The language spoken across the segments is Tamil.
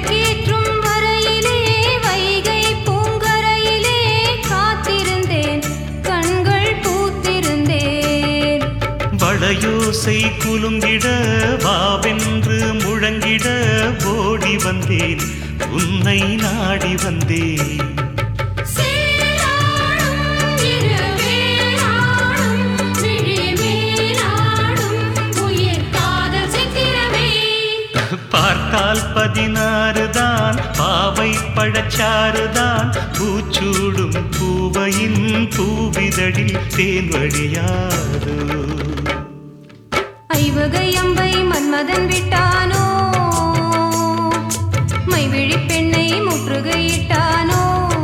விளக்கேற்றும் வரையிலே வைகை பூங்கரையிலே காத்திருந்தேன் கண்கள் பூத்திருந்தேன் வளையோசை குலுங்கிட வாவென்று முழங்கிட ஓடி வந்தேன் உன்னை நாடி வந்தேன் சேராடும் இருவேராடும் விழிமேலாடும் உயிர் காதல் சித்திரமே பார்த்தால் பதினாறு தான் பாவை பழச்சாறு தான் பூச்சூடும் பூவையின் பூவிதழில் தேன் வழியாதோ ஐவகை அம்பை மன்மதன் விட்டானோ மைவிழி பெண்ணை முற்றுகையிட்டானோ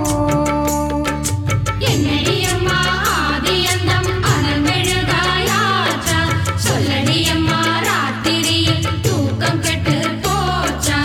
என்னடியம்மா ஆதியந்தம் அனமெழுகாயாச்சா சொல்லடியம்மா ராத்திரியில் தூக்கம் கெட்டு போச்சா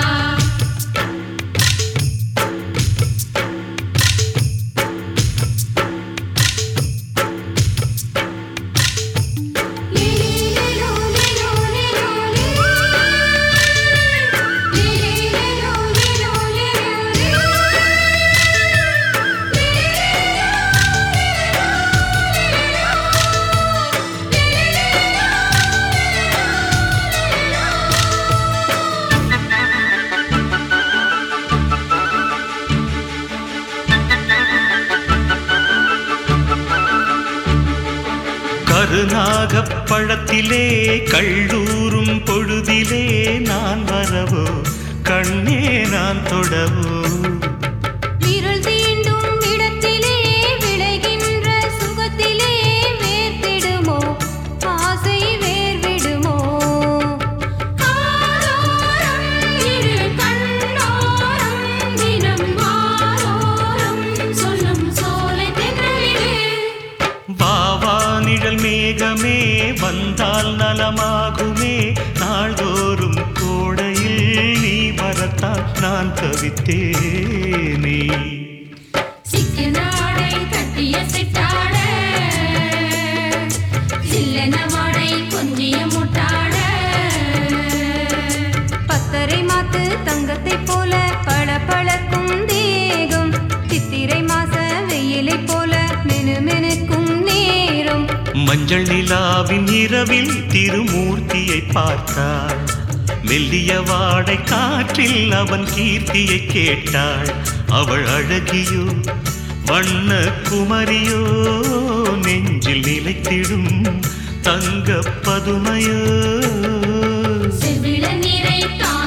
கருநாகப் பழத்திலே கள்ளூரும் பொழுதிலே நான் வரவோ கண்ணே நான் தொடவோ விரல் தீண்டும் இடத்திலே விளைகின்ற சுகத்திலே வேர்த்திடுமோ ஆசை வேர்விடுமோ காதோரம் இரு கண்ணோரம் தினம் வாரோரம் சொல்லும் சோலை தென்றலிலே வாவா நிழல் மேகமே வந்தால் நலமாகுமே நாள்தோறும் கோடையில் நீ வரத்தான் நான் தவித்தேனே சிக்கு நாடை கட்டிய சிட்டாட சில்லென வாடை கொஞ்சிய முட்டாட பத்தரை மாத்து தங்கத்தை போல பளபளக்கும் தேகம் சித்திரை மாச வெயிலை போல மினுமினுக்கும் நேரம் மஞ்சள் நிலாவின் இரவில் திருமூர்த்தியை பார்த்தாள் மெல்லிய வாடை காற்றில் அவன் கீர்த்தியை கேட்டாள் அவள் அழகியோ வண்ண குமரியோ நெஞ்சில் நிலைத்திடும் தங்க பதுமையோ செவ்விள நீரை தான்